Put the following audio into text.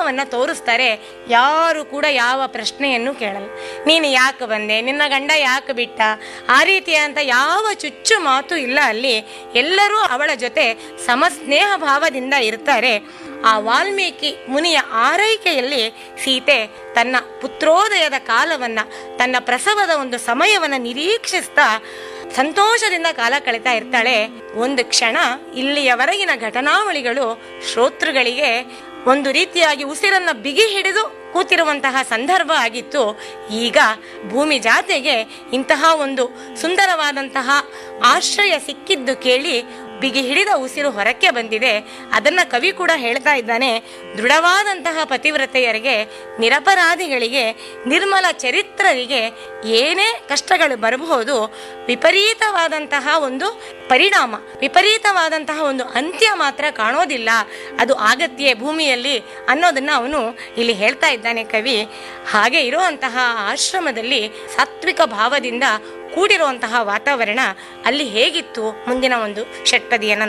ತ್ಯಾಗವನ್ನ ತೋರಿಸ್ತಾರೆ ಯಾರು ಕೂಡ ಯಾವ ಪ್ರಶ್ನೆಯನ್ನು ಕೇಳಲ್ಲ ನೀನು ಯಾಕೆ ಬಂದೆ ನಿನ್ನ ಗಂಡ ಯಾಕೆ ಬಿಟ್ಟ ಆ ರೀತಿಯಾದಂಥ ಯಾವ ಚುಚ್ಚು ಮಾತು ಇಲ್ಲ ಅಲ್ಲಿ ಎಲ್ಲರೂ ಅವಳ ಜೊತೆ ಸಮಸ್ನೇಹ ಭಾವದಿಂದ ಇರ್ತಾರೆ ಆ ವಾಲ್ಮೀಕಿ ಮುನಿಯ ಆರೈಕೆಯಲ್ಲಿ ಸೀತೆ ತನ್ನ ಪುತ್ರೋದಯದ ಕಾಲವನ್ನ ತನ್ನ ಪ್ರಸವದ ಒಂದು ಸಮಯವನ್ನ ನಿರೀಕ್ಷಿಸ್ತಾ ಸಂತೋಷದಿಂದ ಕಾಲ ಕಳೀತಾ ಇರ್ತಾಳೆ ಒಂದು ಕ್ಷಣ ಇಲ್ಲಿಯವರೆಗಿನ ಘಟನಾವಳಿಗಳು ಶ್ರೋತೃಗಳಿಗೆ ಒಂದು ರೀತಿಯಾಗಿ ಉಸಿರನ್ನ ಬಿಗಿ ಹಿಡಿದು ಕೂತಿರುವಂತಹ ಸಂದರ್ಭ ಆಗಿತ್ತು ಈಗ ಭೂಮಿ ಜಾತೆಗೆ ಇಂತಹ ಒಂದು ಸುಂದರವಾದಂತಹ ಆಶ್ರಯ ಸಿಕ್ಕಿದ್ದು ಕೇಳಿ ಬಿಗಿ ಹಿಡಿದ ಉಸಿರು ಹೊರಕ್ಕೆ ಬಂದಿದೆ ಅದನ್ನ ಕವಿ ಕೂಡ ಹೇಳ್ತಾ ಇದ್ದಾನೆ ದೃಢವಾದಂತಹ ಪತಿವ್ರತೆಯರಿಗೆ ನಿರಪರಾಧಿಗಳಿಗೆ ನಿರ್ಮಲ ಚರಿತ್ರರಿಗೆ ಏನೇ ಕಷ್ಟಗಳು ಬರಬಹುದು ವಿಪರೀತವಾದಂತಹ ಒಂದು ಪರಿಣಾಮ ವಿಪರೀತವಾದಂತಹ ಒಂದು ಅಂತ್ಯ ಮಾತ್ರ ಕಾಣೋದಿಲ್ಲ ಅದು ಆಗತ್ಯ ಭೂಮಿಯಲ್ಲಿ ಅನ್ನೋದನ್ನ ಅವನು ಇಲ್ಲಿ ಹೇಳ್ತಾ ಇದ್ದಾನೆ ಕವಿ ಹಾಗೆ ಇರುವಂತಹ ಆಶ್ರಮದಲ್ಲಿ ಸಾತ್ವಿಕ ಭಾವದಿಂದ ಕೂಡಿರುವಂತಹ ವಾತಾವರಣ ಅಲ್ಲಿ ಹೇಗಿತ್ತು ಮುಂದಿನ ಒಂದು ಷಟ್ಪದಿಯನ್ನು